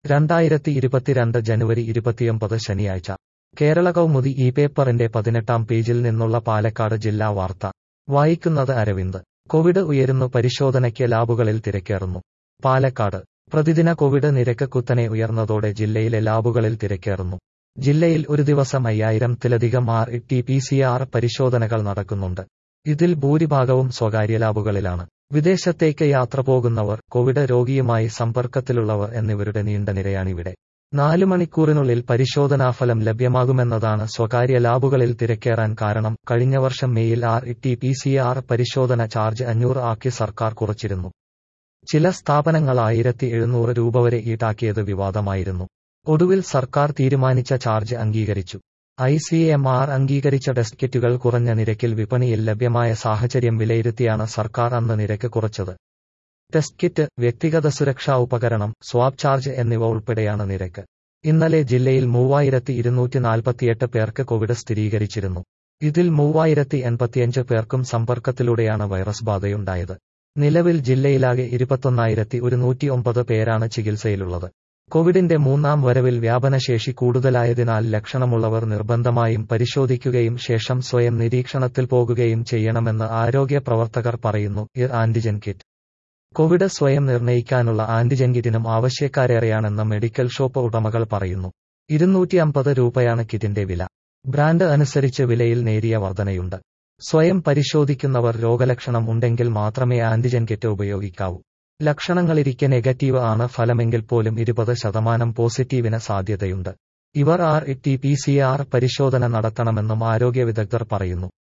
രണ്ടായിരത്തി ഇരുപത്തിരണ്ട് ജനുവരി ഇരുപത്തിയൊമ്പത് ശനിയാഴ്ച കേരള കൗമുദി ഈ പേപ്പറിന്റെ പതിനെട്ടാം പേജിൽ നിന്നുള്ള പാലക്കാട് ജില്ലാ വാർത്ത വായിക്കുന്നത് അരവിന്ദ് കോവിഡ് ഉയരുന്നു പരിശോധനയ്ക്ക് ലാബുകളിൽ തിരക്കേറുന്നു പാലക്കാട് പ്രതിദിന കോവിഡ് നിരക്ക് കുത്തനെ ഉയർന്നതോടെ ജില്ലയിലെ ലാബുകളിൽ തിരക്കേറുന്നു ജില്ലയിൽ ഒരു ദിവസം അയ്യായിരത്തിലധികം R T P C R പരിശോധനകൾ നടക്കുന്നുണ്ട് ഇതിൽ ഭൂരിഭാഗവും സ്വകാര്യ ലാബുകളിലാണ് വിദേശത്തേക്ക് യാത്ര പോകുന്നവർ കോവിഡ് രോഗിയുമായി സമ്പർക്കത്തിലുള്ളവർ എന്നിവരുടെ നീണ്ട നിരയാണിവിടെ നാല് മണിക്കൂറിനുള്ളിൽ പരിശോധനാഫലം ലഭ്യമാകുമെന്നതാണ് സ്വകാര്യ ലാബുകളിൽ തിരക്കേറാൻ കാരണം കഴിഞ്ഞ വർഷം മെയിൽ R T P C R പരിശോധന ചാർജ് അഞ്ഞൂറ് ആക്കി സർക്കാർ കുറച്ചിരുന്നു ചില സ്ഥാപനങ്ങൾ ആയിരത്തി എഴുന്നൂറ് രൂപ വരെ ഈടാക്കിയത് വിവാദമായിരുന്നു ഒടുവിൽ സർക്കാർ തീരുമാനിച്ച ചാർജ് അംഗീകരിച്ചു ഐ സി എം ആർ അംഗീകരിച്ച ടെസ്റ്റ് കിറ്റുകൾ കുറഞ്ഞ നിരക്കിൽ വിപണിയിൽ ലഭ്യമായ സാഹചര്യം വിലയിരുത്തിയാണ് സർക്കാർ അന്ന് നിരക്ക് കുറച്ചത് ടെസ്റ്റ് കിറ്റ് വ്യക്തിഗത സുരക്ഷാ ഉപകരണം സ്വാബ് ചാർജ് എന്നിവ ഉൾപ്പെടെയാണ് നിരക്ക് ഇന്നലെ ജില്ലയിൽ മൂവായിരത്തി ഇരുന്നൂറ്റി നാൽപ്പത്തിയെട്ട് പേർക്ക് കോവിഡ് സ്ഥിരീകരിച്ചിരുന്നു ഇതിൽ മൂവായിരത്തി എൺപത്തിയഞ്ച് പേർക്കും സമ്പർക്കത്തിലൂടെയാണ് വൈറസ് ബാധയുണ്ടായത് നിലവിൽ ജില്ലയിലാകെ ഇരുപത്തൊന്നായിരത്തി ഒരുന്നൂറ്റി ഒമ്പത് പേരാണ് ചികിത്സയിലുള്ളത് കോവിഡിന്റെ മൂന്നാം വരവിൽ വ്യാപനശേഷി കൂടുതലായതിനാൽ ലക്ഷണമുള്ളവർ നിർബന്ധമായും പരിശോധിക്കുകയും ശേഷം സ്വയം നിരീക്ഷണത്തിൽ പോകുകയും ചെയ്യണമെന്ന് ആരോഗ്യ പ്രവർത്തകർ പറയുന്നു ഇർ ആന്റിജൻ കിറ്റ് കോവിഡ് സ്വയം നിർണയിക്കാനുള്ള ആന്റിജൻ കിറ്റിനും ആവശ്യക്കാരേറെയാണെന്ന് മെഡിക്കൽ ഷോപ്പ് ഉടമകൾ പറയുന്നു ഇരുന്നൂറ്റി അമ്പത് രൂപയാണ് കിറ്റിന്റെ വില ബ്രാൻഡ് അനുസരിച്ച് വിലയിൽ നേരിയ വർധനയുണ്ട് സ്വയം പരിശോധിക്കുന്നവർ രോഗലക്ഷണം ഉണ്ടെങ്കിൽ മാത്രമേ ആന്റിജൻ കിറ്റ് ഉപയോഗിക്കാവൂ ലക്ഷണങ്ങളിരിക്കെ നെഗറ്റീവ് ആണ് ഫലമെങ്കിൽ പോലും ഇരുപത് ശതമാനം പോസിറ്റീവിന് സാധ്യതയുണ്ട് ഇവർ R T P C R പരിശോധന നടത്തണമെന്നും ആരോഗ്യ വിദഗ്ധർ പറയുന്നു